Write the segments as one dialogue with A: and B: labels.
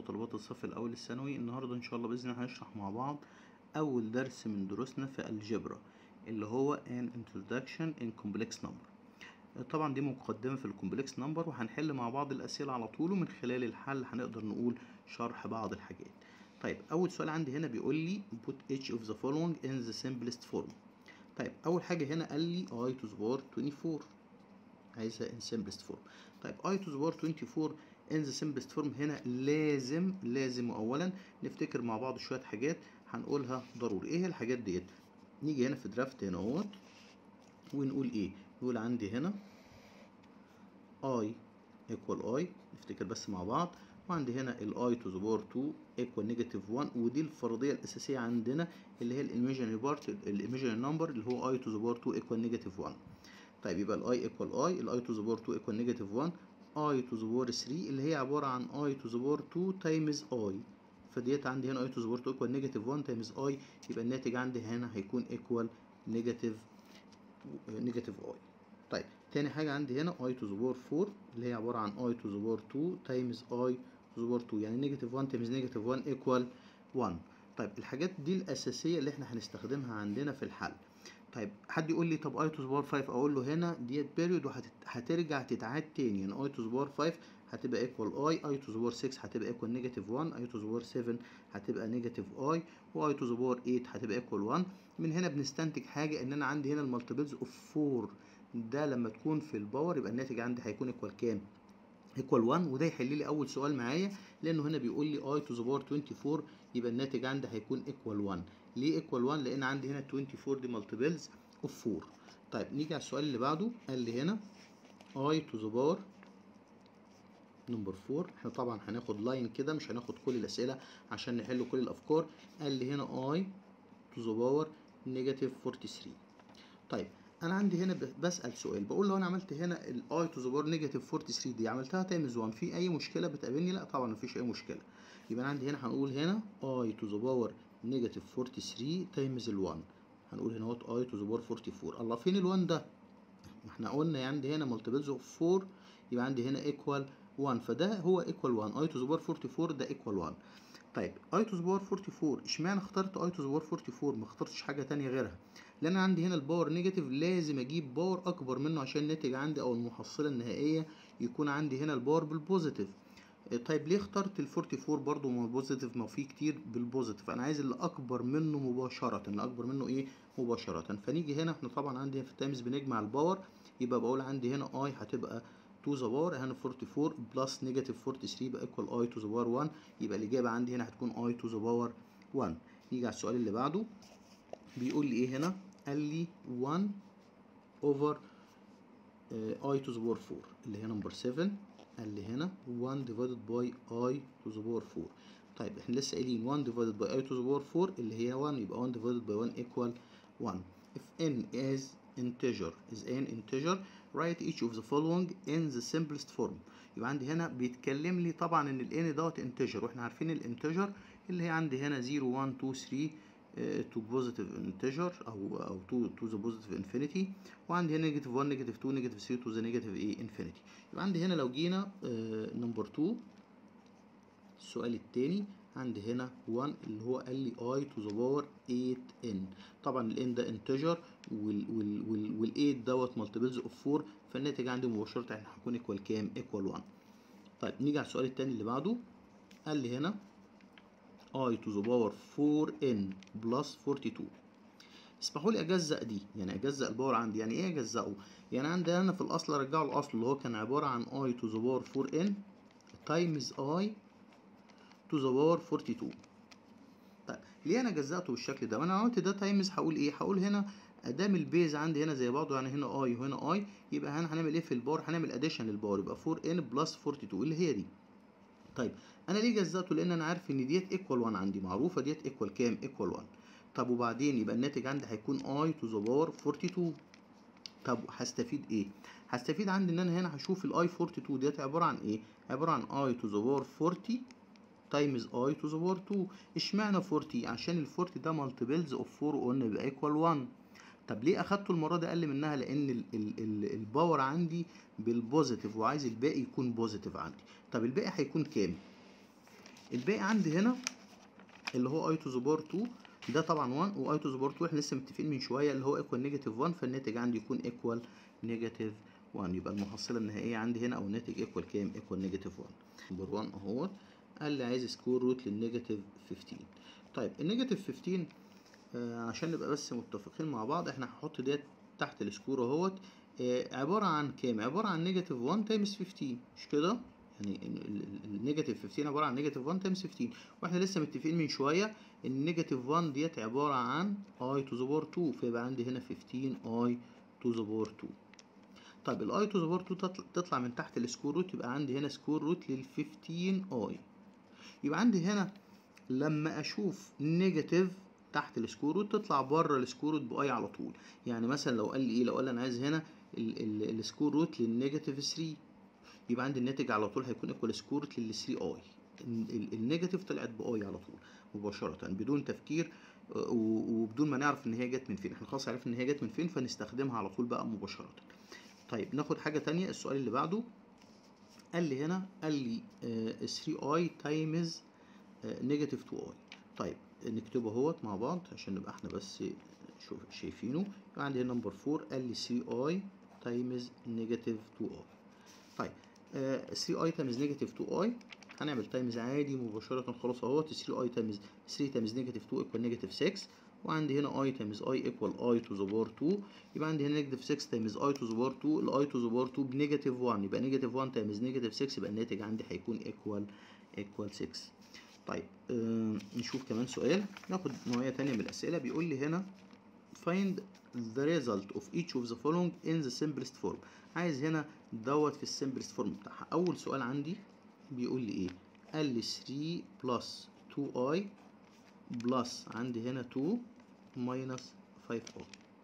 A: وطلبات الصف الأول الثانوي النهاردة إن شاء الله بإذن الله هنشرح مع بعض أول درس من دروسنا في الجبرا اللي هو an introduction in complex number طبعا دي مقدمة في الكومبلكس نمبر وهنحل مع بعض الأسئلة على طول ومن خلال الحل هنقدر نقول شرح بعض الحاجات طيب أول سؤال عندي هنا بيقول لي put each of the following in the simplest form طيب أول حاجة هنا قال لي i to the power 24 عايزها in simplest form طيب i to the power 24 in the simplest form هنا لازم لازم أولا نفتكر مع بعض شوية حاجات هنقولها ضروري ايه الحاجات ديت نيجي هنا في درافت هنا اهوت ونقول ايه نقول عندي هنا i equal i نفتكر بس مع بعض وعندي هنا ال i to the power 2 equal negative 1 ودي الفرضية الأساسية عندنا اللي هي الإيميجينري بارت الإيميجينري نمبر اللي هو i to the power 2 equal negative 1 طيب يبقى ال i equal i ال i to the power 2 equal negative 1 i to the power 3 اللي هي عبارة عن i to the power 2 times i فديت عندي هنا i to the power 2 equal negative 1 times i يبقى الناتج عندي هنا هيكون equal negative negative i طيب تاني حاجة عندي هنا i to the power 4 اللي هي عبارة عن i to the power 2 times i to the power 2 يعني negative 1 times negative 1 equal 1 طيب الحاجات دي الأساسية اللي احنا هنستخدمها عندنا في الحل طيب حد يقول لي طب i to the power 5 اقول له هنا ديت بيريود وهترجع تتعاد تاني يعني i to the power 5 هتبقى equal i i to the power 6 هتبقى equal negative 1 i to the power 7 هتبقى negative i و i to the power 8 هتبقى equal 1 من هنا بنستنتج حاجة ان انا عندي هنا المالتيبلز اوف 4 ده لما تكون في الباور يبقى الناتج عندي هيكون equal كام equal 1 وده يحل لي اول سؤال معايا لانه هنا بيقول لي i to the power 24 يبقى الناتج عندي هيكون equal 1 ليه equal 1 لان عندي هنا 24 دي مالتيبلز اوف 4 طيب نيجي على السؤال اللي بعده قال لي هنا i to the power نمبر 4 احنا طبعا هناخد لاين كده مش هناخد كل الاسئله عشان نحل كل الافكار قال لي هنا i to the power negative 43 طيب انا عندي هنا بسال سؤال بقول لو انا عملت هنا ال i to the power negative 43 دي عملتها تايمز 1 في اي مشكله بتقابلني لا طبعا مفيش اي مشكله يبقى انا عندي هنا هنقول هنا i to the power negative 43 تايمز ال 1 هنقول هنا اهوت i to the power 44 الله فين ال 1 ده ما احنا قلنا عندي هنا مالتيبلز اوف 4 يبقى عندي هنا ايكوال 1 فده هو ايكوال 1 i to the power 44 ده ايكوال 1 طيب i to the power 44 اشمعنى اخترت i to the power 44 ما اخترتش حاجه تانية غيرها لان عندي هنا الباور نيجاتيف لازم اجيب باور اكبر منه عشان الناتج عندي او المحصله النهائيه يكون عندي هنا الباور بالبوزيتيف طيب ليه اخترت ال 44 برضه ما البوزيتيف ما في كتير بالبوزيتيف انا عايز اللي اكبر منه مباشره اللي اكبر منه ايه مباشره فنيجي هنا احنا طبعا عندي في التايمز بنجمع الباور يبقى بقول عندي هنا اي هتبقى to the power هنا 44 بلس نيجاتيف 43 يبقى equal i to the power 1 يبقى الإجابة عندي هنا هتكون i to the power 1 نيجي على السؤال اللي بعده بيقول لي إيه هنا؟ قال لي 1 over uh, i to the power 4 اللي هي نمبر 7 قال لي هنا 1 divided by i to the power 4 طيب احنا لسه قايلين 1 divided by i to the power 4 اللي هي 1 يبقى 1 divided by 1 equal 1 if n is integer is an integer write each of the following in the simplest form يبقى عندي هنا بيتكلم لي طبعا ان ال n دوت integer واحنا عارفين الانتجر اللي هي عندي هنا 0 1 2 3 uh, to positive integer او او to to the positive infinity وعندي هنا negative 1 negative 2 negative 3 to the negative a infinity يبقى عندي هنا لو جينا نمبر uh, 2 السؤال التاني عندي هنا 1 اللي هو قال لي i to the power 8n طبعا ال n ده integer وال وال وال وال 8 دوت multiples of 4 فالناتج عندي مباشرة احنا هيكون equal كام؟ equal 1 طيب نيجي على السؤال التاني اللي بعده قال لي هنا i to the power 4n plus 42 اسمحوا لي اجزأ دي يعني اجزأ الباور عندي يعني ايه اجزأه؟ يعني عندي انا في الاصل ارجعه الاصل اللي هو كان عبارة عن i to the power 4n times i to the power 42 طيب ليه انا جزأته بالشكل ده؟ وانا عملت ده تايمز هقول ايه؟ هقول هنا ادام البيز عندي هنا زي بعضه يعني هنا اي وهنا اي يبقى هنا هنعمل ايه في الباور؟ هنعمل اديشن للباور يبقى 4 ان بلس 42 اللي هي دي. طيب انا ليه جزأته؟ لان انا عارف ان ديت ايكوال 1 عندي معروفه ديت ايكوال كام؟ ايكوال 1. طب وبعدين يبقى الناتج عندي هيكون اي تو ذا باور 42. طب هستفيد ايه؟ هستفيد عندي ان انا هنا هشوف الاي 42 ديت عباره عن ايه؟ عباره عن اي تو ذا باور 40 تايمز اي تو ذا باور 2 اشمعنى 40 عشان ال 40 ده مالتيبلز اوف 4 قلنا يبقى ايكوال 1 طب ليه اخدته المره دي اقل منها لان ال ال ال الباور عندي بالبوزيتيف وعايز الباقي يكون بوزيتيف عندي طب الباقي هيكون كام الباقي عندي هنا اللي هو اي تو ذا باور 2 ده طبعا 1 واي تو ذا باور 2 احنا لسه متفقين من شويه اللي هو ايكوال نيجاتيف 1 فالناتج عندي يكون ايكوال نيجاتيف 1 يبقى المحصله النهائيه عندي هنا او الناتج ايكوال كام ايكوال نيجاتيف 1 نمبر 1 اهوت قال لي عايز سكور روت للنيجاتيف 15 طيب النيجاتيف 15 آه عشان نبقى بس متفقين مع بعض احنا هنحط ديت تحت السكور اهوت آه عباره عن كام عباره عن نيجاتيف 1 تايمز 15 مش كده يعني النيجاتيف 15 عباره عن نيجاتيف 1 تايمز 15 واحنا لسه متفقين من شويه ان النيجاتيف 1 ديت عباره عن اي تو ذا باور 2 فيبقى عندي هنا 15 اي تو ذا باور 2 طيب الاي تو ذا باور 2 تطلع من تحت السكور روت يبقى عندي هنا سكور روت لل 15 اي يبقى عندي هنا لما اشوف نيجاتيف تحت السكور روت تطلع بره السكور روت باي على طول يعني مثلا لو قال لي ايه لو قال لي انا عايز هنا السكور روت للنيجاتيف 3 يبقى عندي الناتج على طول هيكون ايكوال سكور روت لل 3 اي النيجاتيف طلعت باي على طول مباشره بدون تفكير وبدون ما نعرف ان هي جت من فين احنا خلاص عرفنا ان هي جت من فين فنستخدمها على طول بقى مباشره طيب ناخد حاجه تانية السؤال اللي بعده قال لي هنا قال لي 3 اي تايمز نيجاتيف 2 اي طيب نكتبه اهوت مع بعض عشان نبقى احنا بس شوف شايفينه يبقى عندي هنا نمبر 4 قال لي 3 اي تايمز نيجاتيف 2 اي طيب 3 اي تايمز نيجاتيف 2 اي هنعمل تايمز عادي مباشرة خلاص اهوت 3 اي تايمز 3 تايمز نيجاتيف 2 ايكوال نيجاتيف 6 وعندي هنا اي تايمز اي ايكوال اي تو ذا باور 2 يبقى عندي هنا نيجاتيف 6 تايمز اي تو ذا باور 2 الاي تو ذا باور 2 بنيجاتيف 1 يبقى نيجاتيف 1 تايمز نيجاتيف 6 يبقى الناتج عندي هيكون ايكوال ايكوال 6 طيب آه نشوف كمان سؤال ناخد نوعية تانية من الأسئلة بيقول لي هنا find the result of each of the following in the simplest form عايز هنا دوت في السمبلست فورم بتاعها أول سؤال عندي بيقول لي إيه قال لي 3 بلس 2i بلس عندي هنا 2 ماينس 5i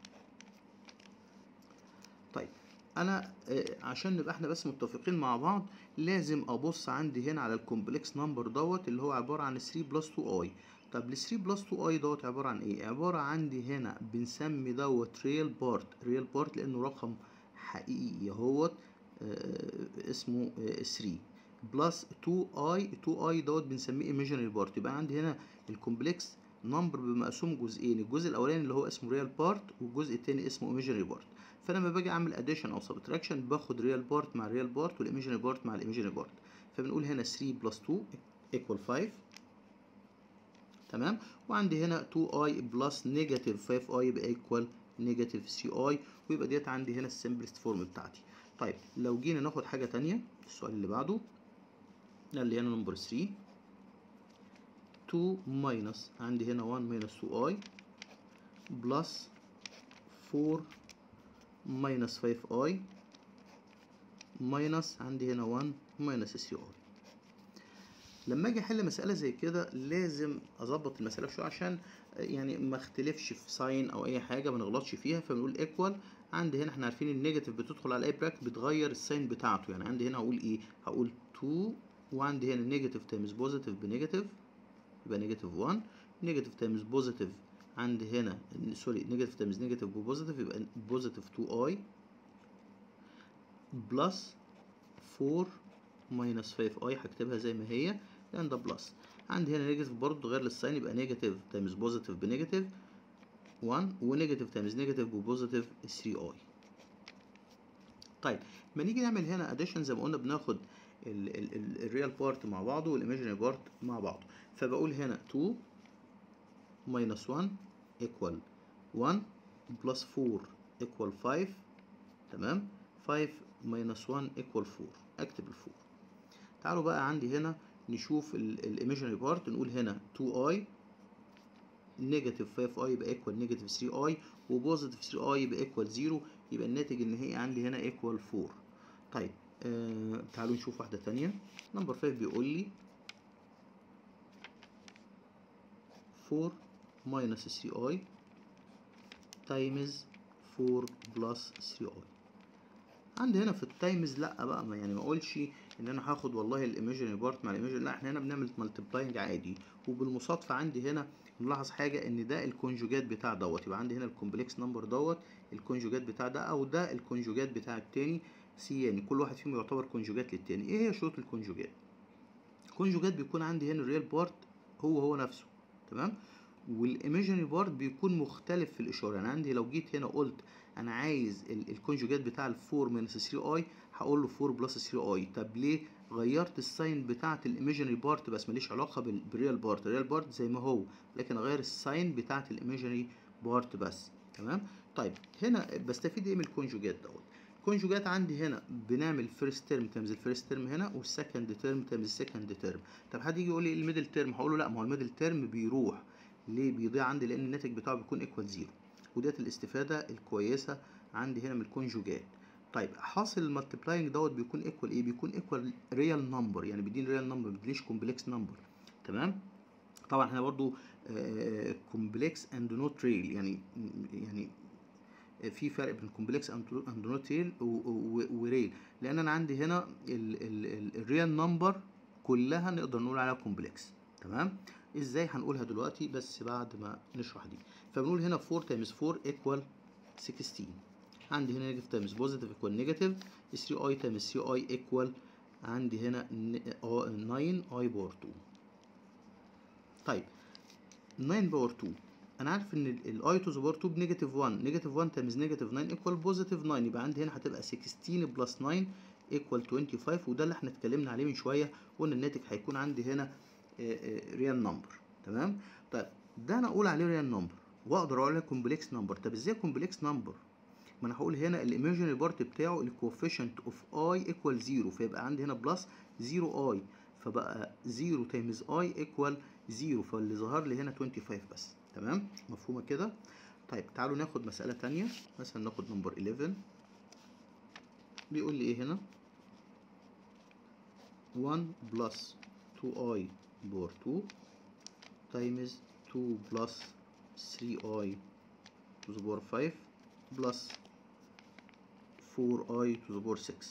A: طيب انا آه عشان نبقى احنا بس متفقين مع بعض لازم ابص عندي هنا على الكومبلكس نمبر دوت اللي هو عباره عن 3 بلس 2 اي طب ال 3 بلس 2 اي دوت عباره عن ايه عباره عندي هنا بنسمي دوت ريال بارت ريال بارت لانه رقم حقيقي اهوت آه اسمه آه 3 بلس 2 اي 2 اي دوت بنسميه ايميجينري بارت يبقى عندي هنا الكومبلكس نمبر بمقسوم جزئين الجزء الاولاني اللي هو اسمه ريال بارت والجزء الثاني اسمه ايميجينري بارت فانا لما باجي اعمل اديشن او سبتراكشن باخد ريال بارت مع ريال بارت والايميجينري بارت مع الايميجينري بارت فبنقول هنا 3 بلس 2 ايكوال 5 تمام وعندي هنا 2 اي بلس نيجاتيف 5 اي يبقى ايكوال نيجاتيف 3 اي ويبقى ديت عندي هنا السمبلست فورم بتاعتي طيب لو جينا ناخد حاجه تانية السؤال اللي بعده اللي هنا نمبر 3 2 ماينس عندي هنا 1 ماينس 2 اي بلس 4 ماينس 5 اي ماينس عندي هنا 1 ماينس 3 اي لما اجي احل مساله زي كده لازم اظبط المساله شويه عشان يعني ما اختلفش في ساين او اي حاجه ما نغلطش فيها فبنقول ايكوال عندي هنا احنا عارفين النيجاتيف بتدخل على اي براكت بتغير الساين بتاعته يعني عندي هنا هقول ايه هقول 2 وعندي هنا نيجاتيف تايمز بوزيتيف بنيجاتيف يبقى نيجاتيف 1 نيجاتيف تايمز بوزيتيف عندي هنا سوري نيجاتيف تايمز نيجاتيف بوزيتيف يبقى بوزيتيف 2 اي بلس 4 ماينس 5 اي هكتبها زي ما هي لان ده بلس عندي هنا نيجاتيف برضه غير للساين يبقى نيجاتيف تايمز بوزيتيف بنيجاتيف 1 ونيجاتيف تايمز نيجاتيف بوزيتيف 3 اي طيب ما نيجي نعمل هنا اديشن زي ما قلنا بناخد الريال بارت مع بعضه والايماجينري بارت مع بعضه فبقول هنا 2 minus 1 equal 1 plus 4 equal 5 تمام 5 minus 1 equal 4 اكتب ال 4 تعالوا بقى عندي هنا نشوف الايماجينري بارت نقول هنا 2i نيجاتيف 5i يبقى ايكوال نيجاتيف 3i وبوزيتيف 3i يبقى ايكوال 0 يبقى الناتج النهائي عندي هنا ايكوال 4 طيب آه تعالوا نشوف واحدة تانية نمبر 5 بيقول لي 4 minus 3i تايمز 4 بلس 3i عندي هنا في التايمز لا بقى ما يعني ما اقولش ان انا هاخد والله الايميجينري بارت مع الايميجينري لا احنا هنا بنعمل مالتبلاينج عادي وبالمصادفه عندي هنا نلاحظ حاجه ان ده الكونجوجات بتاع دوت يبقى عندي هنا الكومبلكس نمبر دوت الكونجوجات بتاع ده او ده الكونجوجات بتاع التاني سي يعني كل واحد فيهم يعتبر كونجوجات للتاني ايه هي شروط الكونجوجات كونجوجات بيكون عندي هنا الريال بارت هو هو نفسه تمام والايميجينري بارت بيكون مختلف في الاشاره يعني عندي لو جيت هنا قلت انا عايز الكونجوجات بتاع ال 4 ماينس 3 اي هقول له 4 بلس 3 اي طب ليه غيرت الساين بتاعه الايميجينري بارت بس ماليش علاقه بالريال بارت الريال بارت زي ما هو لكن اغير الساين بتاعه الايميجينري بارت بس تمام طيب هنا بستفيد ايه من الكونجوجات دوت الكونجوجات عندي هنا بنعمل فيرست ترم تايمز الفيرست ترم هنا والسكند ترم تايمز السكند ترم طب حد يجي يقول لي الميدل ترم هقول له لا ما هو الميدل ترم بيروح ليه بيضيع عندي لان الناتج بتاعه بيكون ايكوال زيرو وديت الاستفاده الكويسه عندي هنا من الكونجوجات طيب حاصل المالتيبلاينج دوت بيكون ايكوال ايه بيكون ايكوال ريال نمبر يعني بيديني ريال نمبر ما بيدينيش كومبلكس نمبر تمام طبعا احنا برضو كومبلكس اند نوت ريل يعني يعني في فرق بين كومبلكس اند نوت ريل وريل لان انا عندي هنا الريال نمبر كلها نقدر نقول عليها كومبلكس تمام ازاي هنقولها دلوقتي بس بعد ما نشرح دي فبنقول هنا 4 تايمز 4 ايكوال 16 عندي هنا نيجاتيف تايمز بوزيتيف ايكوال نيجاتيف 3 اي تايمز 3 اي ايكوال عندي هنا 9 اي باور 2 طيب 9 باور 2 انا عارف ان الاي تو ذا باور 2 بنيجاتيف 1 نيجاتيف 1 تايمز نيجاتيف 9 ايكوال بوزيتيف 9 يبقى عندي هنا هتبقى 16 بلس 9 ايكوال 25 وده اللي احنا اتكلمنا عليه من شويه قلنا الناتج هيكون عندي هنا ريال نمبر تمام طيب ده انا اقول عليه ريال نمبر واقدر اقول عليه كومبلكس نمبر طب ازاي كومبلكس نمبر ما انا هقول هنا الايميجينري بارت بتاعه الكوفيشنت اوف اي ايكوال 0 فيبقى عندي هنا بلس 0 اي فبقى 0 تايمز اي ايكوال 0 فاللي ظهر لي هنا 25 بس تمام مفهومه كده طيب تعالوا ناخد مساله تانية مثلا ناخد نمبر 11 بيقول لي ايه هنا 1 بلس 2i باور 2 times 2 plus 3i to the power 5 plus 4i to the power 6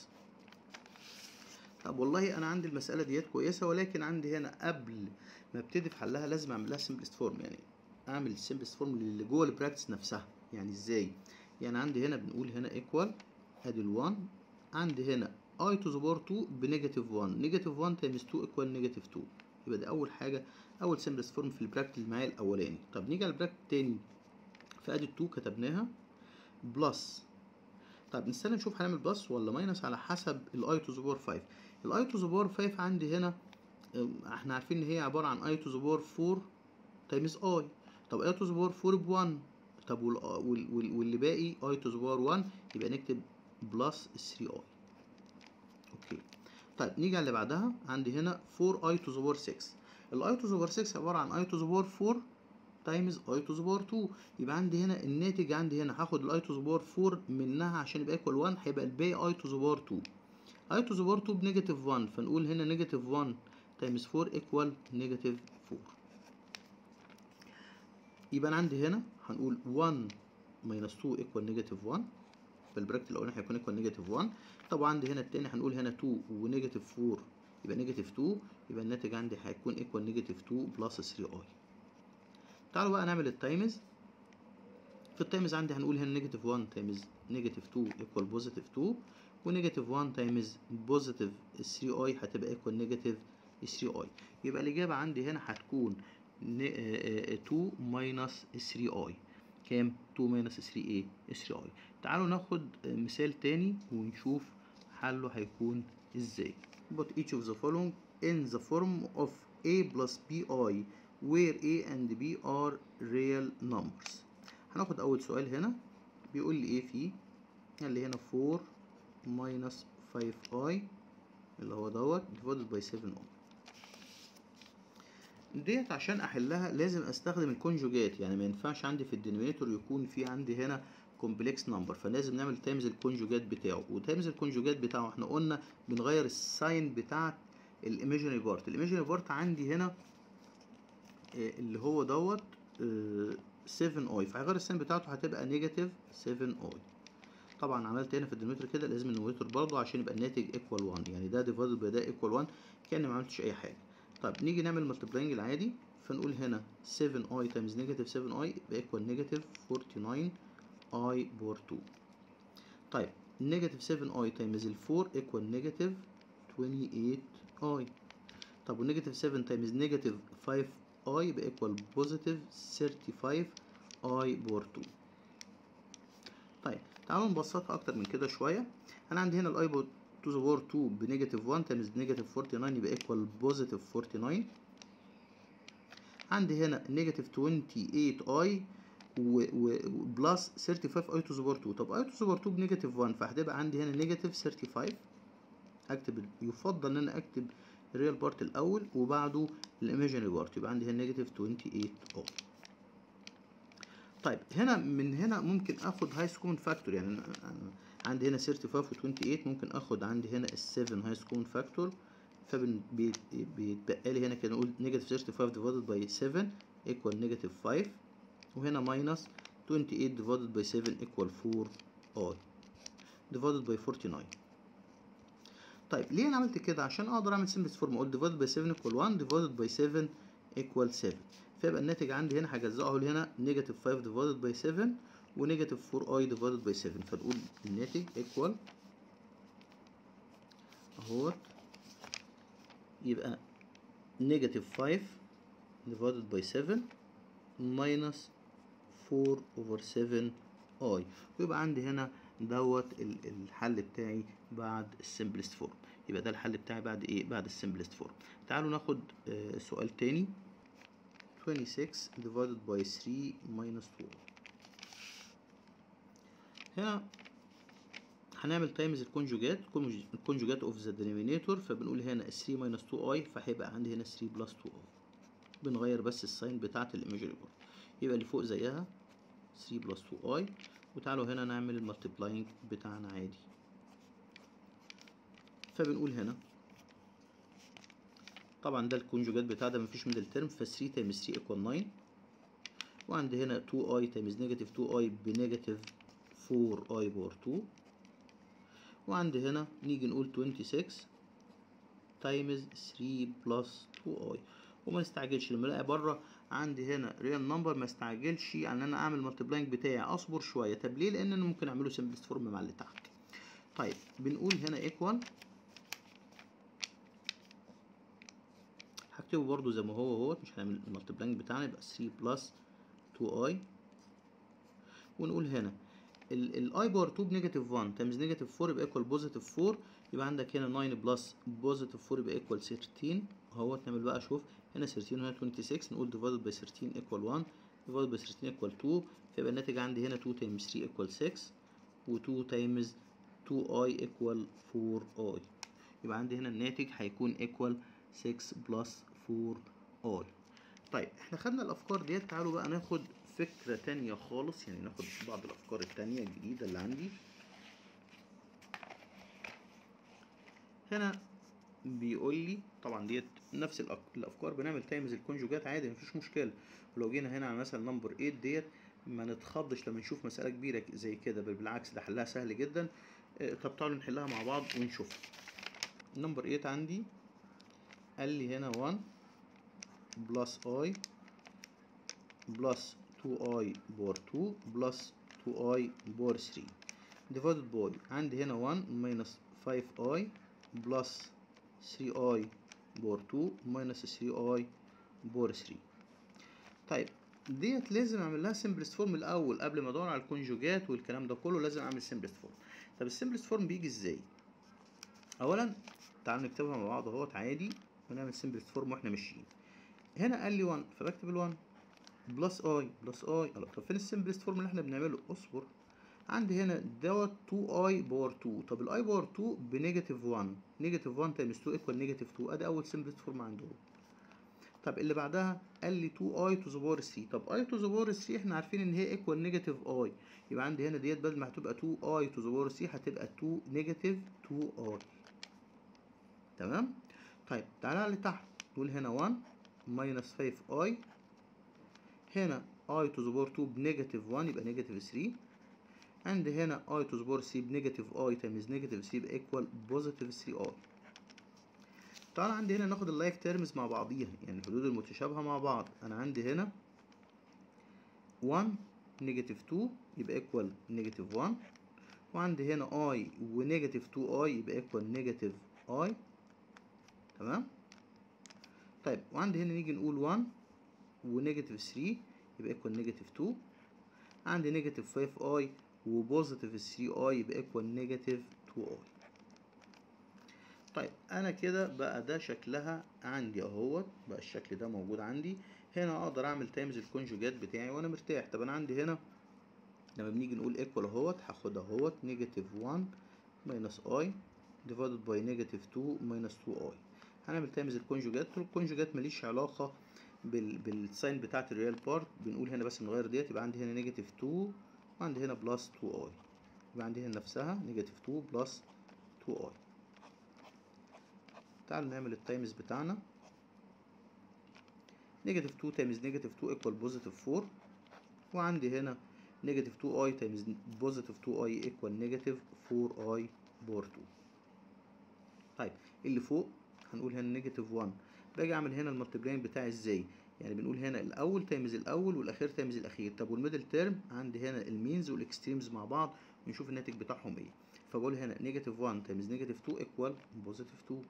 A: طب والله انا عندي المسألة ديت كويسة ولكن عندي هنا قبل ما ابتدي في حلها لازم اعمل لها simplest form يعني اعمل simplest form اللي جوه البراكتس نفسها يعني ازاي يعني عندي هنا بنقول هنا equal ادي ال 1 عندي هنا i to the power 2 بنيجاتيف 1 نيجاتيف 1 تايمز 2 ايكوال نيجاتيف 2 يبقى ده اول حاجه اول سمبلس فورم في البراكت اللي معايا الاولاني طب نيجي على البراكت التاني فادي 2 كتبناها بلس طب نستنى نشوف هنعمل بلس ولا ماينس على حسب الاي تو ذا باور 5 الاي تو ذا باور 5 عندي هنا احنا عارفين ان هي عباره عن اي تو ذا باور 4 تايمز اي طب اي تو ذا باور 4 ب 1 طب واللي باقي اي تو ذا باور 1 يبقى نكتب بلس 3 اي اوكي طيب نيجي على اللي بعدها عندي هنا 4 i to the power 6 ال i to the power 6 عبارة عن i to the power 4 تايمز i to the power 2 يبقى عندي هنا الناتج عندي هنا هاخد ال i to the power 4 منها عشان يبقى equal 1 هيبقى الباقي i to the power 2 i to the power 2 بنيجاتيف 1 فنقول هنا نيجاتيف 1 تايمز 4 equal نيجاتيف 4 يبقى انا عندي هنا هنقول 1 minus 2 equal نيجاتيف 1 فالبراكت الاولاني هيكون ايكوال نيجاتيف 1 طب عندي هنا التاني هنقول هنا 2 ونيجاتيف 4 يبقى نيجاتيف 2 يبقى الناتج عندي هيكون ايكوال نيجاتيف 2 بلس 3 اي تعالوا بقى نعمل التايمز في التايمز عندي هنقول هنا نيجاتيف 1 تايمز نيجاتيف 2 ايكوال بوزيتيف 2 ونيجاتيف 1 تايمز بوزيتيف 3 اي هتبقى ايكوال نيجاتيف 3 اي يبقى الاجابه عندي هنا هتكون 2 ماينس 3 اي كام 2 ماينس 3 ايه 3 اي تعالوا ناخد مثال تاني ونشوف حله هيكون ازاي put each of the following in the form of a plus bi where a and b are real numbers هناخد اول سؤال هنا بيقول لي ايه فيه قال لي هنا 4 minus 5i اللي هو دوت divided by 7 ohm ديت عشان احلها لازم استخدم الكونجوجات يعني ما ينفعش عندي في الدينومينيتور يكون في عندي هنا كومبلكس نمبر فلازم نعمل تايمز الكونجوجات بتاعه وتايمز الكونجوجات بتاعه احنا قلنا بنغير الساين بتاعت الايميجينري بارت الايميجينري بارت عندي هنا اللي هو دوت 7 اي فهغير الساين بتاعته هتبقى نيجاتيف 7 اي طبعا عملت هنا في الدينوميتور كده لازم النوميتور برضه عشان يبقى الناتج ايكوال 1 يعني ده ديفايدد باي ده ايكوال 1 كأني ما عملتش اي حاجه طيب نيجي نعمل ملتبلاينج العادي فنقول هنا 7 اي تايمز نيجاتيف 7 اي يبقى ايكوال نيجاتيف 49 اي بور 2 طيب نيجاتيف 7 اي تايمز ال 4 ايكوال نيجاتيف 28 اي طب والنيجاتيف 7 تايمز نيجاتيف 5 اي يبقى ايكوال بوزيتيف 35 اي بور 2 طيب تعالوا نبسطها اكتر من كده شويه انا عندي هنا الاي بور تو ذا بور 2 بنيجاتيف 1 تايمز نيجاتيف 49 يبقى ايكوال بوزيتيف 49 عندي هنا نيجاتيف 28 اي وبلس 35 اي تو ذا بور 2 طب اي تو ذا بور 2 بنيجاتيف 1 فهتبقى عندي هنا نيجاتيف 35 اكتب يفضل ان انا اكتب الريال بارت الاول وبعده الايماجينري بارت يبقى عندي هنا نيجاتيف 28 اي طيب هنا من هنا ممكن اخد هاي سكون فاكتور يعني أنا عندي هنا 35 و 28 ممكن اخد عندي هنا ال 7 هاي سكون فاكتور فبيتبقى لي هنا كده نقول نيجاتيف 35 ديفايدد باي 7 ايكوال نيجاتيف 5 وهنا ماينس 28 divided by 7 equal 4 i divided by 49 طيب ليه انا عملت كده عشان اقدر اعمل simplest form اقول divided by 7 equal 1 divided by 7 equal 7 فيبقى الناتج عندي هنا هجزأه هنا نيجاتيف 5 divided by 7 ونيجاتيف 4 i divided by 7 فنقول الناتج equal اهوت يبقى نيجاتيف 5 divided by 7 minus 4 over 7 i ويبقى عندي هنا دوت الحل بتاعي بعد السمبلست فورم يبقى ده الحل بتاعي بعد ايه بعد السمبلست فورم تعالوا ناخد آه سؤال تاني 26 divided by 3 minus 2 هنا هنعمل تايمز الكونجوجات الكونجوجات اوف ذا denominator فبنقول هنا 3 minus 2 i فهيبقى عندي هنا 3 plus 2 i بنغير بس الساين بتاعت الايميجري بورد يبقى اللي فوق زيها 3 بلس 2 i وتعالوا هنا نعمل المالتيبلاينج بتاعنا عادي فبنقول هنا طبعا ده الكونجوجات بتاع ده مفيش ميدل ترم ف 3 تايمز 3 ايكوال 9 وعندي هنا 2 i تايمز نيجاتيف 2 i بنيجاتيف 4 i باور 2 وعندي هنا نيجي نقول 26 تايمز 3 بلس 2 i وما نستعجلش لما الاقي بره عندي هنا ريال نمبر ما استعجلش ان انا اعمل المالتيبلاينج بتاعي اصبر شويه طب ليه لان انا ممكن اعمله سمبلست فورم مع اللي تحت طيب بنقول هنا ايكوال هكتبه برضو زي ما هو هو مش هنعمل المالتيبلاينج بتاعنا يبقى 3 بلس 2 i ونقول هنا الاي باور 2 بنيجاتيف 1 تايمز نيجاتيف 4 يبقى ايكوال بوزيتيف 4 يبقى عندك هنا 9 بلس بوزيتيف 4 يبقى ايكوال 13 اهو نعمل بقى شوف هنا 13 وهنا 26 نقول divided by 13 equal 1 divided by 13 equal 2 فيبقى الناتج عندي هنا 2 times 3 equal 6 و 2 times 2i equal 4i يبقى عندي هنا الناتج هيكون equal 6 plus 4i طيب احنا خدنا الافكار ديت تعالوا بقى ناخد فكرة تانية خالص يعني ناخد بعض الافكار التانية الجديدة اللي عندي هنا بيقول لي طبعا ديت نفس الافكار بنعمل تايمز الكونجوجات عادي مفيش مشكله ولو جينا هنا على مثلا نمبر 8 ديت ما نتخضش لما نشوف مساله كبيره زي كده بل بالعكس ده حلها سهل جدا طب تعالوا نحلها مع بعض ونشوف نمبر 8 عندي قال لي هنا 1 بلس اي بلس 2i بور 2 بلس 2i بور 3 divided by عندي هنا 1 minus 5i بلس 3i بور 2 minus 3i بور 3 طيب ديت لازم اعمل لها simplest فورم الاول قبل ما ادور على الكونجوجات والكلام ده كله لازم اعمل simplest فورم طب السمبلست فورم بيجي ازاي اولا تعالوا نكتبها مع بعض اهوت عادي ونعمل simplest فورم واحنا ماشيين هنا قال لي 1 فبكتب ال1 بلس اي بلس اي طب فين السمبلست فورم اللي احنا بنعمله اصبر عندي هنا دوت 2 اي باور 2 طب الاي باور 2 بنيجاتيف 1 نيجاتيف 1 تايمز 2 ايكوال نيجاتيف 2 ادي اول سمبلست فورم عندهم طب اللي بعدها قال لي 2 اي تو ذا باور 3 طب اي تو ذا باور 3 احنا عارفين ان هي ايكوال نيجاتيف اي يبقى عندي هنا ديت بدل ما هتبقى 2 اي تو ذا باور 3 هتبقى 2 نيجاتيف 2 اي تمام طيب تعالى على اللي تحت نقول هنا 1 ماينس 5 اي هنا i to the power 2 بنيجاتيف 1 يبقى نيجاتيف 3 عندي هنا i to the power 3 بنيجاتيف i times نيجاتيف 3 يبقى equal بوزيتيف 3 i طبعا عندي هنا ناخد اللايك تيرمز مع بعضيها يعني الحدود المتشابهة مع بعض أنا عندي هنا 1 نيجاتيف 2 يبقى equal نيجاتيف 1 وعندي هنا i ونيجاتيف 2 i يبقى equal نيجاتيف i تمام طيب وعندي هنا نيجي نقول 1 ونيجاتيف 3 يبقى ايكوال نيجاتيف 2 عندي نيجاتيف 5 اي وبوزيتيف 3 اي يبقى ايكوال نيجاتيف 2 اي طيب انا كده بقى ده شكلها عندي اهوت بقى الشكل ده موجود عندي هنا اقدر اعمل تايمز الكونجوجات بتاعي وانا مرتاح طب انا عندي هنا لما بنيجي نقول ايكوال اهوت هاخد اهوت نيجاتيف 1 ماينس اي ديفايدد باي نيجاتيف 2 ماينس 2 اي هنعمل تايمز الكونجوجات الكونجوجات ماليش علاقة بال بالساين بتاعت الريال بارت بنقول هنا بس نغير ديت يبقى عندي هنا نيجاتيف 2 وعندي هنا بلس 2 اي يبقى عندي هنا نفسها نيجاتيف 2 بلس 2 اي تعالوا نعمل التايمز بتاعنا نيجاتيف 2 تايمز نيجاتيف 2 ايكوال بوزيتيف 4 وعندي هنا نيجاتيف 2 اي تايمز بوزيتيف 2 اي ايكوال نيجاتيف 4 اي بور 2 طيب اللي فوق هنقول هنا نيجاتيف 1 باجي اعمل هنا المالتيبلاين بتاعي ازاي يعني بنقول هنا الاول تايمز الاول والاخير تايمز الاخير طب والميدل تيرم عندي هنا المينز والاكستريمز مع بعض ونشوف الناتج بتاعهم ايه فبقول هنا نيجاتيف 1 تايمز نيجاتيف 2 ايكوال بوزيتيف 2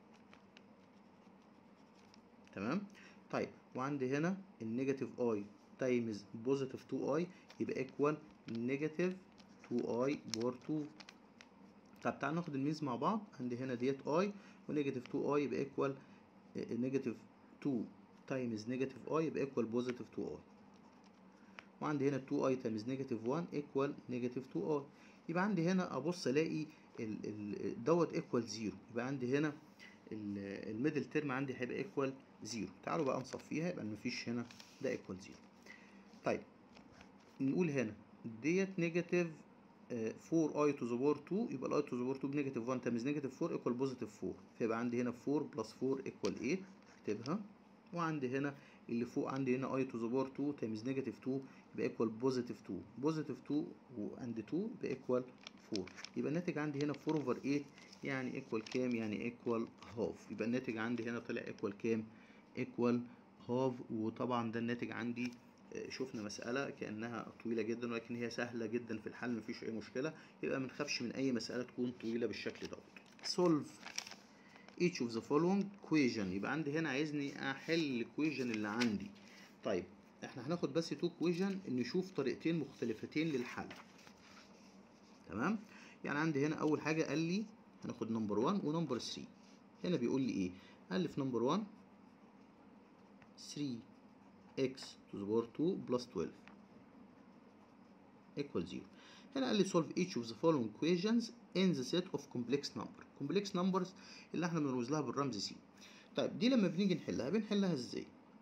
A: تمام طيب وعندي هنا النيجاتيف اي تايمز بوزيتيف 2 اي يبقى ايكوال نيجاتيف 2 اي بور 2 طب تعال ناخد المينز مع بعض عندي هنا ديت اي ونيجاتيف 2 اي يبقى ايكوال نيجاتيف 2 تايمز نيجاتيف اي يبقى ايكوال بوزيتيف 2 اي وعندي هنا 2 اي تايمز نيجاتيف 1 ايكوال نيجاتيف 2 اي يبقى عندي هنا ابص الاقي ال ال دوت ايكوال 0 يبقى عندي هنا الميدل تيرم عندي هيبقى ايكوال 0 تعالوا بقى نصفيها يبقى مفيش هنا ده ايكوال 0 طيب نقول هنا ديت نيجاتيف 4 اي تو ذا باور 2 يبقى الاي تو ذا باور 2 بنيجاتيف 1 تايمز نيجاتيف 4 ايكوال بوزيتيف 4 فيبقى عندي هنا 4 بلس 4 ايكوال 8 اكتبها وعندي هنا اللي فوق عندي هنا اي تو ذا باور 2 تايمز نيجاتيف 2 يبقى ايكوال بوزيتيف 2 بوزيتيف 2 وعند 2 يبقى ايكوال 4 يبقى الناتج عندي هنا 4 اوفر 8 يعني ايكوال كام يعني ايكوال هاف يبقى الناتج عندي هنا طلع ايكوال كام ايكوال هاف وطبعا ده الناتج عندي شفنا مسألة كأنها طويلة جدا ولكن هي سهلة جدا في الحل مفيش أي مشكلة يبقى منخافش من أي مسألة تكون طويلة بالشكل دوت solve each of the following equation يبقى عندي هنا عايزني أحل equation اللي عندي طيب احنا هناخد بس تو equation نشوف طريقتين مختلفتين للحل تمام يعني عندي هنا أول حاجة قال لي هناخد نمبر 1 ونمبر 3 هنا بيقول لي إيه قال لي في نمبر 1 3 x to the power 2 plus 12 equal 0 هنا قال لي solve each of the following equations in the set of complex number complex numbers اللي احنا بنرمز لها بالرمز سي طيب دي لما بنيجي نحلها بنحلها ازاي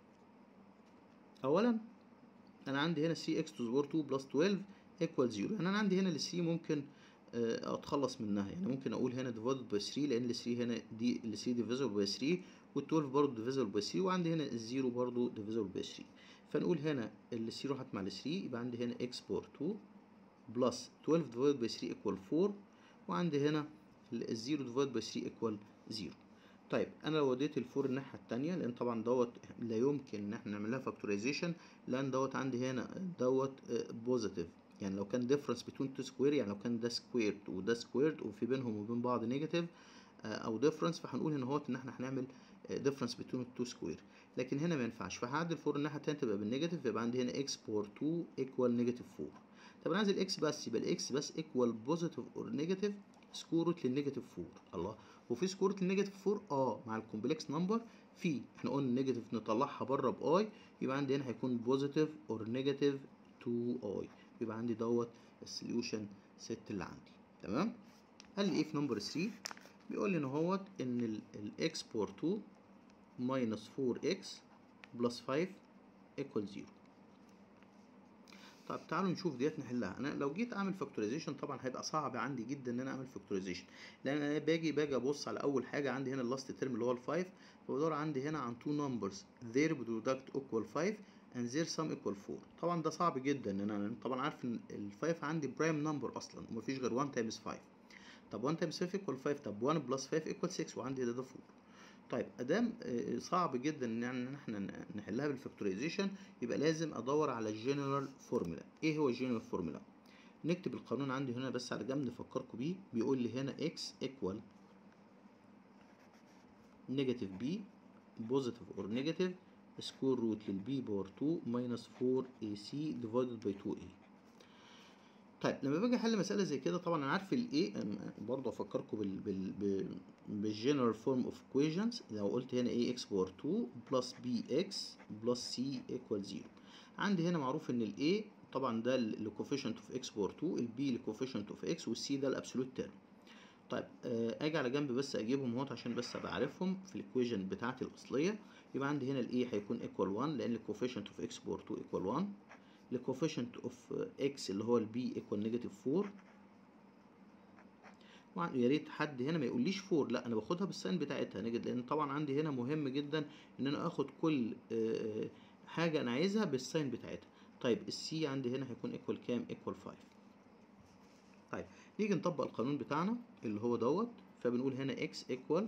A: اولا انا عندي هنا 3x to the power 2 plus 12 equal 0 يعني انا عندي هنا ال 3 ممكن اتخلص منها يعني ممكن اقول هنا divided by 3 لان ال 3 هنا دي ال 3 divisible by 3 وال 12 برضه divisible by 3 وعندي هنا الزيرو برضه divisible by 3 فنقول هنا ال 3 راحت مع ال 3 يبقى عندي هنا x بور 2 بلس 12 divided by 3 equal 4 وعندي هنا الزيرو divided by 3 equal 0 طيب انا لو وديت الفور الناحيه التانية لان طبعا دوت لا يمكن ان احنا نعمل لها فاكتورايزيشن لان دوت عندي هنا دوت بوزيتيف يعني لو كان difference between two square يعني لو كان ده squared وده squared وفي بينهم وبين بعض نيجاتيف او difference فهنقول هنا اهوت ان احنا هنعمل difference between two square لكن هنا ما ينفعش فهعدل فور الناحيه التانية تبقى بالنيجاتيف يبقى عندي هنا x بور 2 equal نيجاتيف 4 طب انا عايز الاكس بس يبقى الاكس بس equal بوزيتيف اور نيجاتيف سكور روت للنيجاتيف 4 الله وفي سكور روت للنيجاتيف 4 اه مع الكومبلكس نمبر في احنا قلنا النيجاتيف نطلعها بره باي يبقى عندي هنا هيكون بوزيتيف اور نيجاتيف 2 اي يبقى عندي دوت السوليوشن ست اللي عندي تمام قال لي ايه في نمبر 3 بيقول لي ان هوت ان الاكس بور 2 ماينس 4 اكس بلس 5 ايكوال 0 طب تعالوا نشوف ديت نحلها انا لو جيت اعمل فاكتورايزيشن طبعا هيبقى صعب عندي جدا ان انا اعمل فاكتورايزيشن لان انا باجي باجي ابص على اول حاجه عندي هنا اللاست تيرم اللي هو ال5 فبدور عندي هنا عن تو نمبرز their product equal 5 and their sum equal 4 طبعا ده صعب جدا ان انا طبعا عارف ان ال5 عندي برايم نمبر اصلا ومفيش غير 1 تايمز 5 طب 1 تايمز 5 equal 5 طب 1 بلس 5 equal 6 وعندي ده ده 4 طيب ادام صعب جدا ان احنا نحلها بالفاكتورايزيشن يبقى لازم ادور على الجنرال فورمولا ايه هو الجنرال فورمولا نكتب القانون عندي هنا بس على جنب نفكركم بيه بيقول لي هنا x equal نيجاتيف b بوزيتيف اور نيجاتيف سكوير روت للبي باور 2 ماينس 4 اي سي ديفايدد باي 2 اي طيب لما باجي احل مساله زي كده طبعا انا عارف الايه برضه افكركم بال بال بال بالجنرال فورم اوف equations لو قلت هنا ايه اكس باور 2 بلس بي اكس بلس سي ايكوال 0 عندي هنا معروف ان الايه طبعا ده الكوفيشنت اوف اكس باور 2 البي الكوفيشنت اوف اكس والسي ده الابسولوت تيرم طيب آه، اجي على جنب بس اجيبهم اهوت عشان بس ابقى عارفهم في الايكويشن بتاعتي الاصليه يبقى عندي هنا الاي هيكون ايكوال 1 لان الكوفيشنت اوف اكس باور 2 ايكوال 1 الكوفيشنت اوف اكس اللي هو البي ايكوال نيجاتيف 4 وع- يا ريت حد هنا ما يقوليش 4 لا انا باخدها بالساين بتاعتها نيجاتيف لان طبعا عندي هنا مهم جدا ان انا اخد كل آه، آه، حاجه انا عايزها بالساين بتاعتها طيب السي عندي هنا هيكون ايكوال كام ايكوال 5 طيب نيجي نطبق القانون بتاعنا اللي هو دوت فبنقول هنا x ايكوال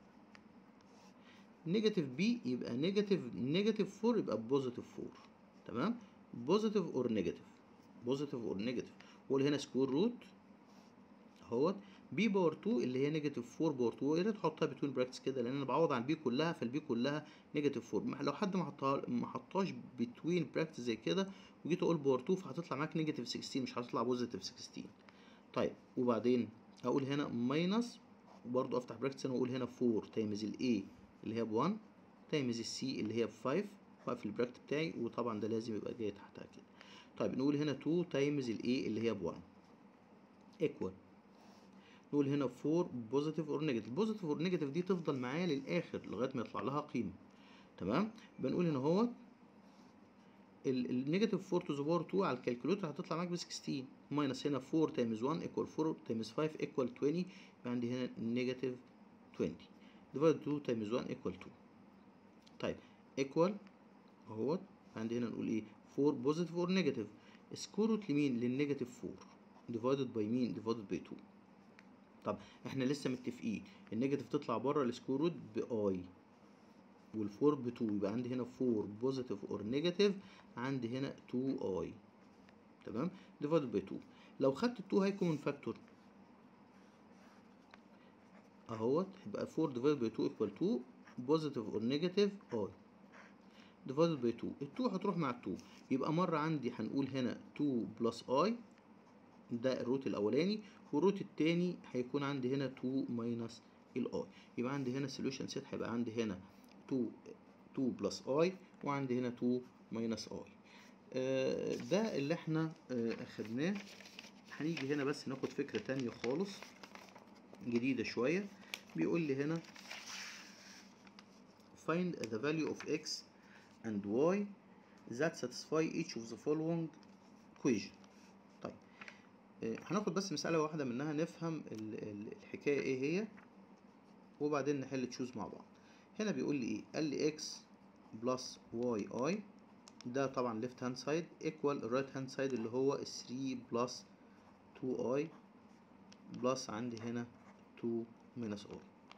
A: نيجاتيف بي يبقى نيجاتيف نيجاتيف 4 يبقى بوزيتيف 4 تمام بوزيتيف اور نيجاتيف بوزيتيف اور نيجاتيف وقول هنا سكوير روت اهوت بي باور 2 اللي هي نيجاتيف 4 باور 2 يا ريت تحطها بتوين براكتس كده لان انا بعوض عن البي كلها فالبي كلها نيجاتيف 4 لو حد ما حطها ما حطهاش بتوين براكتس زي كده وجيت اقول باور 2 فهتطلع معاك نيجاتيف 16 مش هتطلع بوزيتيف 16 طيب وبعدين اقول هنا ماينس وبرضه افتح براكتس هنا واقول هنا 4 تايمز الاي اللي هي ب 1 تايمز السي اللي هي ب 5 واقفل البراكت بتاعي وطبعا ده لازم يبقى جاي تحتها كده طيب نقول هنا 2 تايمز الاي اللي هي ب 1 ايكوال نقول هنا 4 بوزيتيف اور نيجاتيف بوزيتيف اور نيجاتيف دي تفضل معايا للاخر لغايه ما يطلع لها قيمه تمام بنقول هنا اهوت النيجاتيف 4 تو ذا باور 2 على الكالكوليتر هتطلع معاك ب 16 ماينس هنا 4 تايمز 1 ايكوال 4 تايمز 5 ايكوال 20 يبقى عندي هنا نيجاتيف 20 ديفايد 2 تايمز 1 ايكوال 2 طيب ايكوال اهوت عندي هنا نقول ايه 4 بوزيتيف اور نيجاتيف سكوير روت لمين للنيجاتيف 4 ديفايدد باي مين ديفايدد باي 2 طب احنا لسه متفقين النيجاتيف تطلع بره السكوير روت باي والفور ب 2 يبقى عندي هنا 4 بوزيتيف اور نيجاتيف عندي هنا 2 اي تمام ديفايدد باي 2 لو خدت ال 2 هيكون من فاكتور اهوت يبقى 4 ديفايدد باي 2 ايكوال 2 بوزيتيف اور نيجاتيف اي ديفايدد باي 2 ال 2 هتروح مع ال 2 يبقى مره عندي هنقول هنا 2 بلس اي ده الروت الاولاني والروت التاني هيكون عندي هنا 2 ماينس الاي يبقى عندي هنا السوليوشن سيت هيبقى عندي هنا 2 2 بلس اي وعندي هنا 2 ماينس اي ده اللي احنا آه، اخدناه هنيجي هنا بس ناخد فكرة تانية خالص جديدة شوية بيقول لي هنا find the value of x and y that satisfy each of the following equation طيب آه، هناخد بس مسألة واحدة منها نفهم ال- ال- الحكاية ايه هي وبعدين نحل تشوز مع بعض هنا بيقول لي ايه قال لي x بلس واي اي ده طبعا left hand side equal right hand side اللي هو 3 بلس 2 i بلس عندي هنا 2 minus i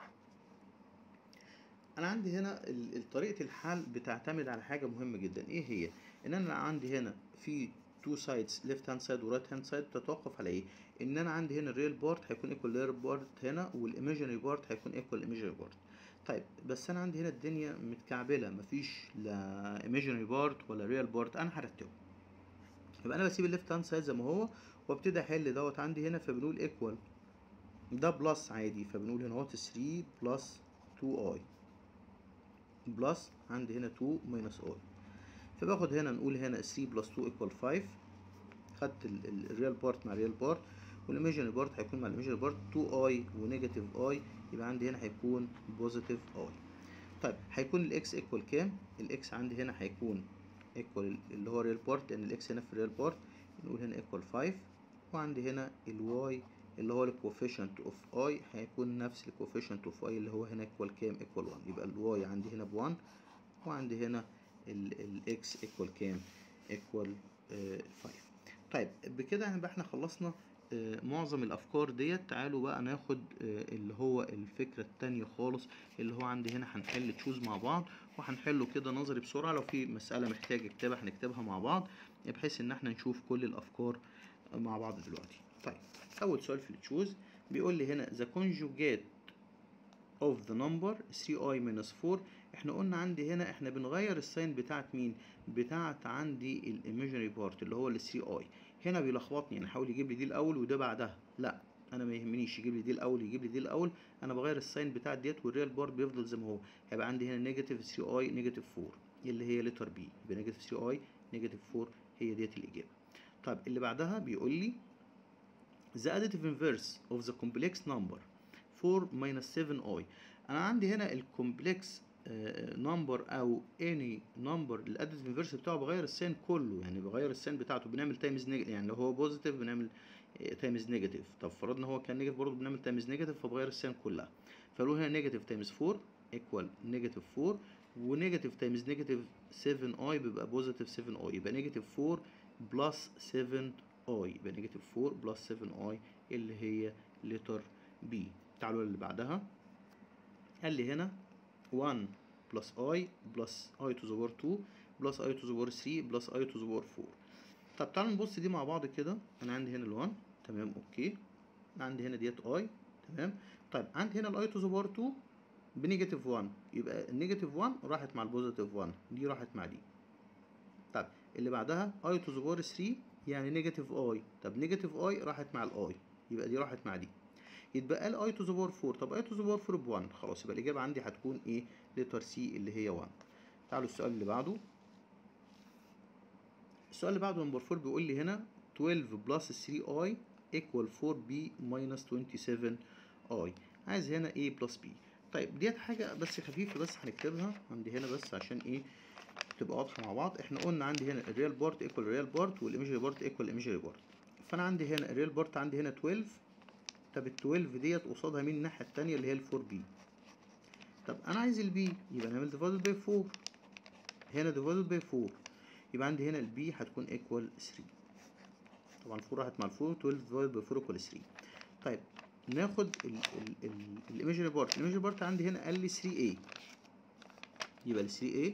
A: انا عندي هنا ال- ال- طريقة الحل بتعتمد على حاجة مهمة جدا ايه هي ان انا عندي هنا في two sides left hand side و right hand side بتتوقف على ايه ان انا عندي هنا الريال بارت هيكون equal للريال بارت هنا والايماجينري بارت هيكون equal للايماجينري بارت طيب بس انا عندي هنا الدنيا متكعبله مفيش لا imaginary بارت ولا ريال بارت انا هرتبه يبقى انا بسيب الليفت هاند سايد زي ما هو وابتدي احل دوت عندي هنا فبنقول ايكوال ده بلس عادي فبنقول هنا اهوت 3 بلس 2 اي بلس عندي هنا 2 ماينس اي فباخد هنا نقول هنا 3 بلس 2 ايكوال 5 خدت الريال بارت مع الريال بارت والايماجينري بارت هيكون مع الايماجينري بارت 2 اي ونيجاتيف اي يبقى عندي هنا هيكون بوزيتيف اي طيب هيكون الاكس ايكوال كام الاكس عندي هنا هيكون ايكوال اللي هو ريال بارت لان الاكس هنا في الريال بارت نقول هنا ايكوال 5 وعندي هنا الواي اللي هو الكوفيشنت اوف اي هيكون نفس الكوفيشنت اوف اي اللي هو هنا ايكوال كام ايكوال 1 يبقى الواي عندي هنا ب 1 وعندي هنا الاكس ايكوال كام ايكوال 5 طيب بكده يبقى احنا خلصنا آه، معظم الافكار ديت تعالوا بقى ناخد آه، اللي هو الفكره التانية خالص اللي هو عندي هنا هنحل تشوز مع بعض وهنحله كده نظري بسرعه لو في مساله محتاج اكتبها هنكتبها مع بعض بحيث ان احنا نشوف كل الافكار مع بعض دلوقتي طيب اول سؤال في التشوز بيقول لي هنا the conjugate of the number 3i minus 4 احنا قلنا عندي هنا احنا بنغير الساين بتاعت مين بتاعت عندي الايميجري بارت اللي هو ال 3 اي هنا بيلخبطني يعني حاول يجيب لي دي الاول وده بعدها لا انا ما يهمنيش يجيب لي دي الاول يجيب لي دي الاول انا بغير الساين بتاعت ديت والريال بارت بيفضل زي ما هو هيبقى عندي هنا نيجاتيف 3 اي نيجاتيف 4 اللي هي لتر بي يبقى نيجاتيف 3 اي نيجاتيف 4 هي ديت الاجابه طيب اللي بعدها بيقول لي the additive inverse of the complex number 4 minus 7i انا عندي هنا الكومبلكس نمبر او اني نمبر الاديتيف انفيرس بتاعه بغير السين كله يعني بغير السين بتاعته بنعمل تايمز نيجاتيف يعني لو هو بوزيتيف بنعمل تايمز نيجاتيف طب فرضنا هو كان نيجاتيف برضه بنعمل تايمز نيجاتيف فبغير السين كلها فقالوا هنا نيجاتيف تايمز 4 ايكوال نيجاتيف 4 ونيجاتيف تايمز نيجاتيف 7 اي بيبقى بوزيتيف 7 اي يبقى نيجاتيف 4 بلس 7 اي يبقى نيجاتيف 4 بلس 7 اي اللي هي لتر بي تعالوا اللي بعدها قال لي هنا 1 بلس اي بلس اي تو ذا باور 2 بلس اي تو ذا باور 3 بلس اي تو ذا باور 4 طب تعالوا نبص دي مع بعض كده انا عندي هنا ال1 تمام اوكي عندي هنا ديت اي تمام طيب عندي هنا الاي تو ذا باور 2 بنيجاتيف 1 يبقى النيجاتيف 1 راحت مع البوزيتيف 1 دي راحت مع دي طب اللي بعدها اي تو ذا باور 3 يعني نيجاتيف اي طب نيجاتيف اي راحت مع الاي يبقى دي راحت مع دي يتبقى لي اي تو ذا باور 4 طب اي تو ذا باور 4 ب 1 خلاص يبقى الاجابه عندي هتكون ايه لتر سي اللي هي 1 تعالوا السؤال اللي بعده السؤال اللي بعده نمبر 4 بيقول لي هنا 12 بلس 3 اي ايكوال 4 بي ماينس 27 اي عايز هنا a بلس b طيب ديت حاجه بس خفيفه بس هنكتبها عندي هنا بس عشان ايه تبقى واضحه مع بعض احنا قلنا عندي هنا الريال بارت ايكوال الريال بارت والايميجري بارت ايكوال الايميجري بارت فانا عندي هنا الريال بارت عندي هنا 12 طب ال 12 ديت قصادها مين الناحيه التانية اللي هي ال 4 بي طب انا عايز البي يبقى نعمل ديفايدد باي 4 هنا ديفايدد باي 4 يبقى عندي هنا البي هتكون ايكوال 3 طبعا 4 راحت مع ال 4 12 ديفايدد باي 4 ايكوال 3 طيب ناخد الايميجري بارت الايميجري بارت عندي هنا قال لي 3a يبقى ال 3a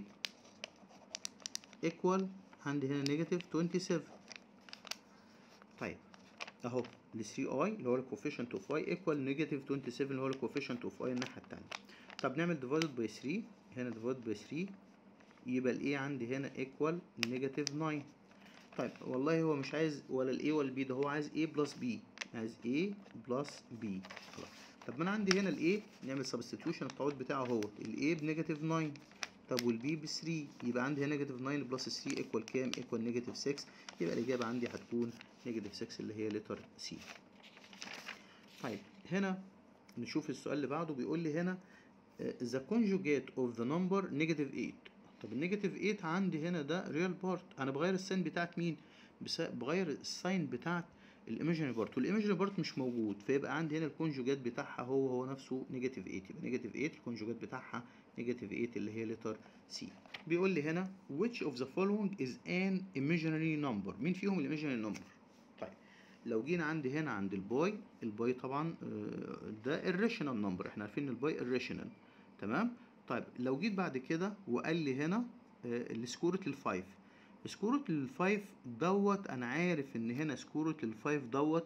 A: ايكوال عندي هنا نيجاتيف 27 طيب اهو ال 3 اي اللي هو الكوفيشنت اوف اي ايكوال نيجاتيف 27 اللي هو الكوفيشنت اوف اي الناحيه الثانيه طب نعمل ديفايدد باي 3 هنا ديفايدد باي 3 يبقى الاي عندي هنا ايكوال نيجاتيف 9 طيب والله هو مش عايز ولا الاي ولا البي ده هو عايز a بلس b عايز a بلس b خلاص طب ما انا عندي هنا الاي نعمل سبستيتيوشن التعويض بتاعه هو الاي بنيجاتيف 9 طب والبي ب 3 يبقى عندي هنا نيجاتيف 9 بلس 3 ايكوال كام ايكوال نيجاتيف 6 يبقى الاجابه عندي هتكون نيجاتيف 6 اللي هي لتر سي طيب هنا نشوف السؤال اللي بعده بيقول لي هنا the conjugate of the number negative 8 طب النيجاتيف 8 عندي هنا ده ريال بارت انا بغير الساين بتاعت مين بس بغير الساين بتاعت الايميجينري بارت والايميجينري بارت مش موجود فيبقى عندي هنا الكونجوجات بتاعها هو هو نفسه نيجاتيف 8 يبقى نيجاتيف 8 الكونجوجات بتاعها نيجاتيف 8 اللي هي لتر سي بيقول لي هنا which of the following is an imaginary number مين فيهم الايميجينري نمبر طيب لو جينا عندي هنا عند الباي الباي طبعا ده الريشنال نمبر احنا عارفين ان الباي الريشنال تمام طيب لو جيت بعد كده وقال لي هنا السكورة الفايف سكورة الفايف دوت انا عارف ان هنا سكورة الفايف دوت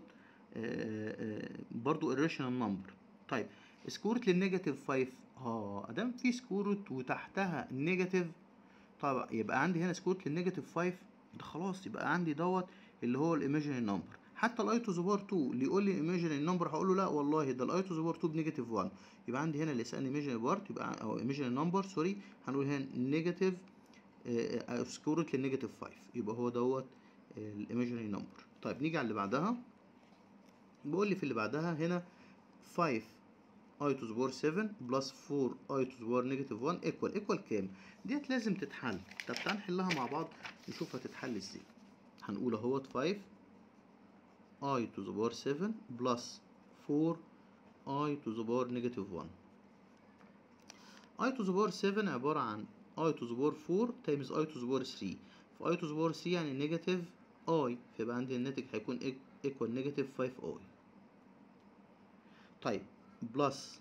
A: برضو الريشنال نمبر طيب سكورة للنيجاتيف فايف اه ادام في سكورة وتحتها نيجاتيف طبعا يبقى عندي هنا سكورة للنيجاتيف فايف ده خلاص يبقى عندي دوت اللي هو الايميجينري نمبر حتى الاي تو ذا باور 2 اللي يقول لي ايميجينري نمبر هقول له لا والله ده الاي تو ذا باور 2 بنيجاتيف 1 يبقى عندي هنا اللي سالني ايميجينري بارت يبقى او ايميجينري نمبر سوري هنقول هنا نيجاتيف سكورة للنيجاتيف 5 يبقى هو دوت الايميجينري نمبر طيب نيجي على اللي بعدها بيقول لي في اللي بعدها هنا 5 اي تو ذا باور 7 بلس 4 اي تو ذا باور نيجاتيف 1 ايكوال ايكوال كام ديت لازم تتحل طب تعال نحلها مع بعض نشوف هتتحل ازاي هنقول اهوت 5 i to the power 7 plus 4 i to the power negative 1 i to the power 7 عبارة عن i to the power 4 times i to the power 3 ف i to the power 3 يعني negative i فيبقى عندي الناتج هيكون equal negative 5i طيب بلس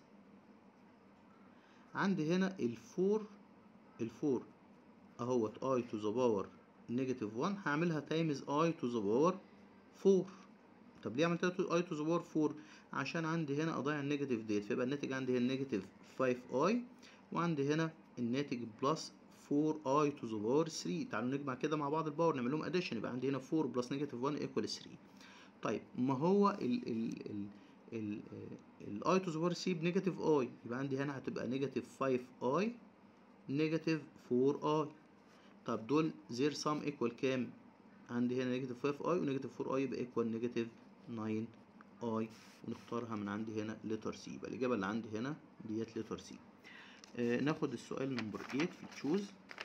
A: عندي هنا ال 4 ال 4 اهوت i to the power negative 1 هعملها times i to the power 4 طب ليه عملت اي تو ذا باور 4 عشان عندي هنا اضيع النيجاتيف ديت فيبقى الناتج عندي هنا نيجاتيف 5 اي وعندي هنا الناتج بلس 4 اي تو ذا باور 3 تعالوا نجمع كده مع بعض الباور نعمل لهم اديشن يبقى عندي هنا 4 بلس نيجاتيف 1 ايكوال 3 طيب ما هو ال ال ال ال الاي تو ذا باور 3 بنيجاتيف اي يبقى عندي هنا هتبقى نيجاتيف 5 اي نيجاتيف 4 اي طب دول زير سام ايكوال كام عندي هنا نيجاتيف 5 اي ونيجاتيف 4 اي يبقى ايكوال نيجاتيف 9 اي ونختارها من عندي هنا لتر سي يبقى الاجابه اللي عندي هنا ديت لتر سي آه ناخد السؤال نمبر 8 في تشوز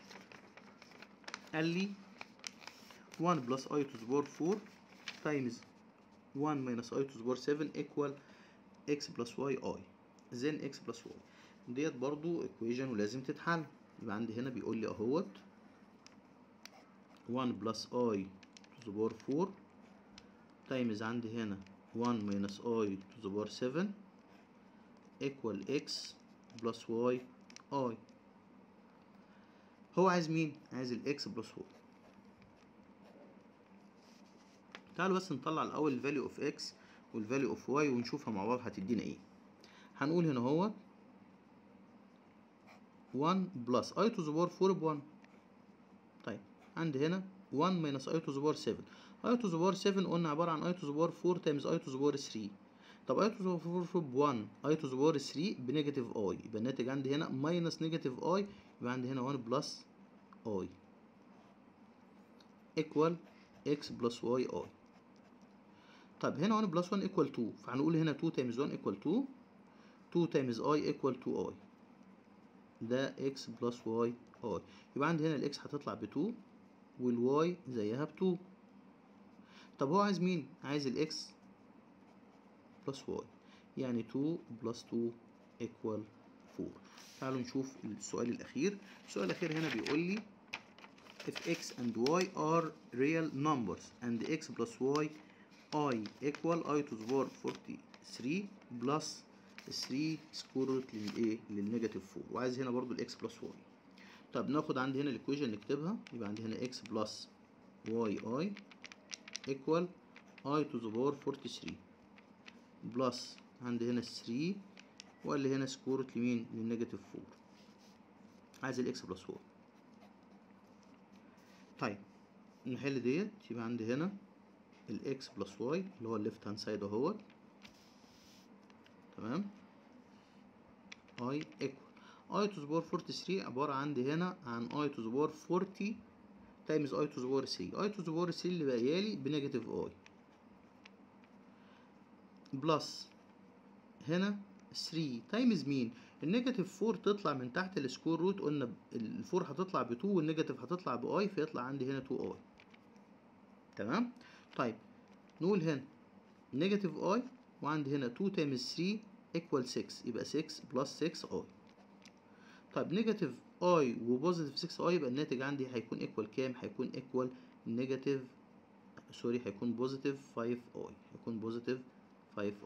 A: قال لي 1 بلس اي تو باور 4 تايمز 1 minus i to the power 7 equal x plus y i then x plus y ديت برضو equation ولازم تتحل يبقى عندي هنا بيقول لي اهوت 1 plus i to the power 4 times عندي هنا 1 minus i to the power 7 equal x plus y i هو عايز مين؟ عايز ال x plus y تعالوا بس نطلع الاول الفاليو اوف اكس والفاليو اوف واي ونشوفها مع بعض هتدينا ايه هنقول هنا هو 1 بلس اي تو ذا باور 4 ب 1 طيب عندي هنا 1 ماينس اي تو ذا باور 7 اي تو ذا باور 7 قلنا عباره عن اي تو ذا باور 4 تايمز اي تو ذا باور 3 طب اي تو ذا باور 4 ب 1 اي تو ذا باور 3 بنيجاتيف اي يبقى الناتج عندي هنا ماينس نيجاتيف اي يبقى عندي هنا 1 بلس اي ايكوال اكس بلس واي اي طب هنا 1 بلس 1 ايكوال 2 فهنقول هنا 2 تايمز 1 ايكوال 2 2 تايمز اي ايكوال 2 اي ده اكس بلس واي اي يبقى عندي هنا الاكس هتطلع ب 2 والواي زيها ب 2 طب هو عايز مين عايز الاكس بلس واي يعني 2 بلس 2 ايكوال 4 تعالوا نشوف السؤال الاخير السؤال الاخير هنا بيقول لي if x and y are real numbers and x plus y i equal i to the power 43 plus 3 سكوير روت للايه للنيجاتيف 4 وعايز هنا برضو الاكس بلس واي طب ناخد عندي هنا الايكويشن نكتبها يبقى عندي هنا اكس بلس واي اي equal i to the power 43 بلس عندي هنا 3 وقال لي هنا سكوير روت لمين للنيجاتيف 4 عايز الاكس بلس واي طيب نحل ديت يبقى عندي هنا الاكس بلس واي اللي هو الليفت هاند سايد اهوت تمام اي ايكوال اي تو ذا باور 43 عباره عندي هنا عن اي تو ذا باور 40 تايمز اي تو ذا باور 3 اي تو ذا باور 3 اللي باقيالي بنيجاتيف اي بلس هنا 3 تايمز مين النيجاتيف 4 تطلع من تحت السكوير روت قلنا ال 4 هتطلع ب 2 والنيجاتيف هتطلع باي فيطلع عندي هنا 2 اي تمام طيب نقول هنا نيجاتيف اي وعندي هنا 2 تايمز 3 ايكوال 6 يبقى 6 بلس 6 اي طيب نيجاتيف اي وبوزيتيف 6 اي يبقى الناتج عندي هيكون ايكوال كام هيكون ايكوال نيجاتيف سوري هيكون بوزيتيف 5 اي هيكون بوزيتيف 5 اي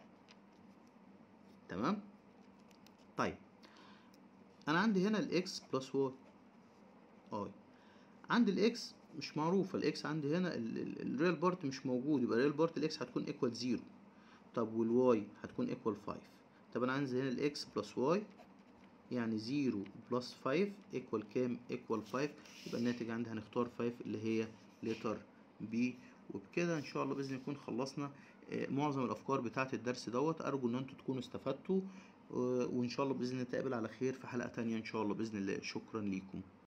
A: تمام طيب انا عندي هنا الاكس بلس واي اي عندي الاكس مش معروفه الاكس عندي هنا الريال بارت مش موجود يبقى الريال بارت الاكس هتكون ايكوال 0 طب والواي هتكون ايكوال 5 طب انا عندي هنا الاكس بلس واي يعني 0 بلس 5 ايكوال كام ايكوال 5 يبقى الناتج عندي هنختار 5 اللي هي لتر بي وبكده ان شاء الله باذن يكون خلصنا معظم الافكار بتاعه الدرس دوت ارجو ان انتوا تكونوا استفدتوا وان شاء الله باذن الله نتقابل على خير في حلقه تانية ان شاء الله باذن الله شكرا ليكم